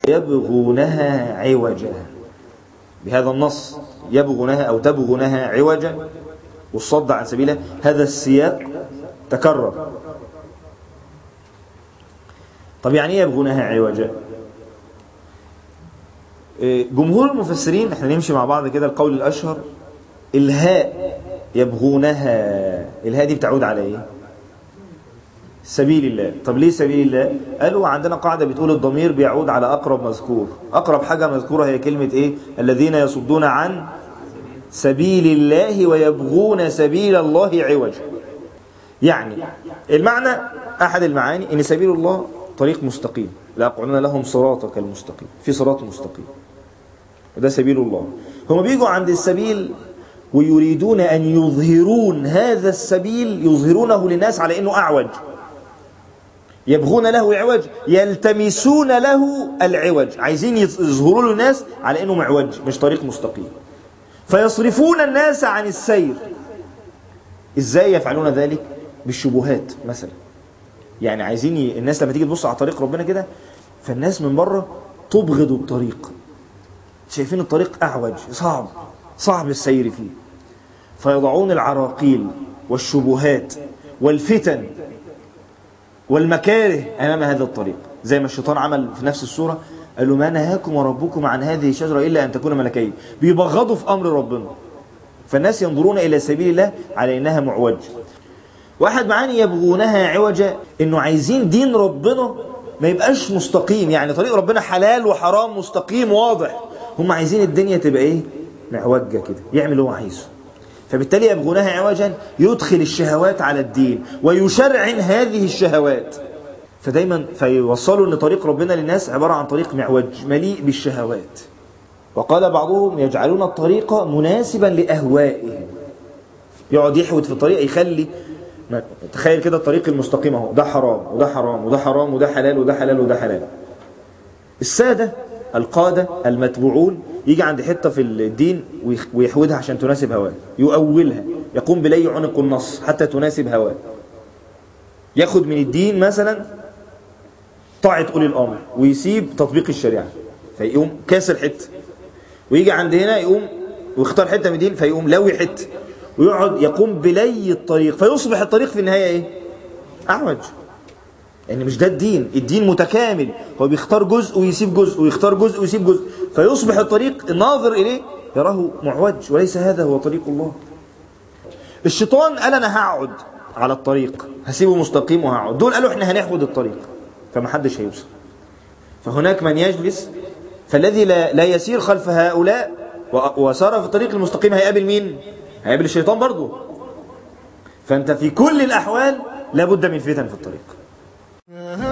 يبغونها عوجا بهذا النص يبغونها أو تبغونها عوجا والصد عن سبيله هذا السياق تكرر طب يعني ايه يبغونها عوجا جمهور المفسرين احنا نمشي مع بعض كده القول الأشهر الهاء يبغونها الهاء دي بتعود على ايه سبيل الله طب ليه سبيل الله قالوا عندنا قاعدة بتقول الضمير بيعود على أقرب مذكور أقرب حاجة مذكورة هي كلمة إيه الذين يصدون عن سبيل الله ويبغون سبيل الله عوجا يعني المعنى أحد المعاني إن سبيل الله طريق مستقيم لأقعدنا لهم صراطك المستقيم في صراط مستقيم وده سبيل الله هم بيجوا عند السبيل ويريدون أن يظهرون هذا السبيل يظهرونه للناس على أنه أعوج يبغون له عوج يلتمسون له العوج عايزين يظهروا له الناس على أنه معوج مش طريق مستقيم فيصرفون الناس عن السير ازاي يفعلون ذلك بالشبهات مثلا يعني عايزين ي... الناس لما تيجي تبص على طريق ربنا كده فالناس من بره تبغض الطريق شايفين الطريق اعوج صعب صعب السير فيه فيضعون العراقيل والشبهات والفتن والمكاره امام هذا الطريق زي ما الشيطان عمل في نفس السوره قال له ما نهاكم وربكم عن هذه الشجره الا ان تكون ملكين بيبغضوا في امر ربنا فالناس ينظرون الى سبيل الله على انها معوج واحد معاني يبغونها عوجا انه عايزين دين ربنا ما يبقاش مستقيم يعني طريق ربنا حلال وحرام مستقيم واضح هم عايزين الدنيا تبقى ايه معوجه كده يعمل اللي هو عايزه فبالتالي يبغونها عوجا يدخل الشهوات على الدين ويشرعن هذه الشهوات فدايما فيوصلوا ان طريق ربنا للناس عباره عن طريق معوج مليء بالشهوات وقال بعضهم يجعلون الطريق مناسبا لاهوائهم يقعد يحود في الطريق يخلي تخيل كده الطريق المستقيم اهو ده حرام وده حرام وده حرام وده حلال وده حلال وده حلال السادة القادة المتبوعون يجي عند حتة في الدين ويحودها عشان تناسب هواه يؤولها يقوم بلي عنق النص حتى تناسب هواه ياخد من الدين مثلا طاعة أولي الأمر ويسيب تطبيق الشريعة فيقوم كاسر حتة ويجي عند هنا يقوم ويختار حتة من الدين فيقوم لوي حتة ويقعد يقوم بلي الطريق فيصبح الطريق في النهاية ايه أعوج يعني مش ده الدين الدين متكامل هو بيختار جزء ويسيب جزء ويختار جزء ويسيب جزء فيصبح الطريق الناظر إليه يراه معوج وليس هذا هو طريق الله الشيطان قال أنا هقعد على الطريق هسيبه مستقيم وهقعد دول قالوا احنا هنحود الطريق فما حدش هيوصل فهناك من يجلس فالذي لا, لا يسير خلف هؤلاء وسار في الطريق المستقيم هيقابل مين هيقابل الشيطان برضه فانت في كل الاحوال لابد من فتن في الطريق